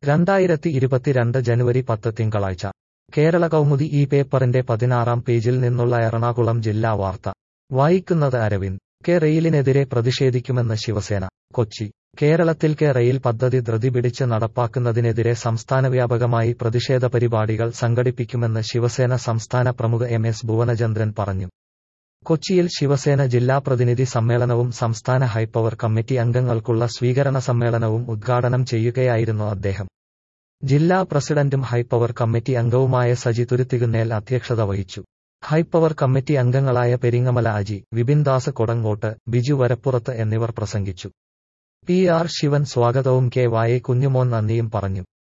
രണ്ടായിരത്തി ഇരുപത്തിരണ്ട് ജനുവരി പത്ത് തിങ്കളാഴ്ച കേരള കൗമുദി ഈ പേപ്പറിന്റെ പതിനാറാം പേജിൽ നിന്നുള്ള എറണാകുളം ജില്ലാ വാർത്ത വായിക്കുന്നത് അരവിന്ദ് കെ റെയിലിനെതിരെ പ്രതിഷേധിക്കുമെന്ന് ശിവസേന കൊച്ചി കേരളത്തിൽ കെ റെയിൽ പദ്ധതി ധൃതി പിടിച്ച് നടപ്പാക്കുന്നതിനെതിരെ സംസ്ഥാനവ്യാപകമായി പ്രതിഷേധ പരിപാടികൾ സംഘടിപ്പിക്കുമെന്ന് ശിവസേന സംസ്ഥാന പ്രമുഖ എം എസ് ഭുവനചന്ദ്രൻ പറഞ്ഞു കൊച്ചിയിൽ ശിവസേന ജില്ലാ പ്രതിനിധി സമ്മേളനവും സംസ്ഥാന ഹൈപ്പവർ കമ്മിറ്റി അംഗങ്ങൾക്കുള്ള സ്വീകരണ സമ്മേളനവും ഉദ്ഘാടനം ചെയ്യുകയായിരുന്നു അദ്ദേഹം ജില്ലാ പ്രസിഡന്റും ഹൈപ്പവർ കമ്മിറ്റി അംഗവുമായ സജി തുരുത്തികുന്നേൽ അധ്യക്ഷത വഹിച്ചു ഹൈപ്പവർ കമ്മിറ്റി അംഗങ്ങളായ പെരിങ്ങമല അജി വിപിൻദാസ് കൊടങ്ങോട്ട് ബിജു വരപ്പുറത്ത് എന്നിവർ പ്രസംഗിച്ചു പി ആർ ശിവൻ സ്വാഗതവും കെ വായെ കുഞ്ഞുമോൻ നന്ദിയും പറഞ്ഞു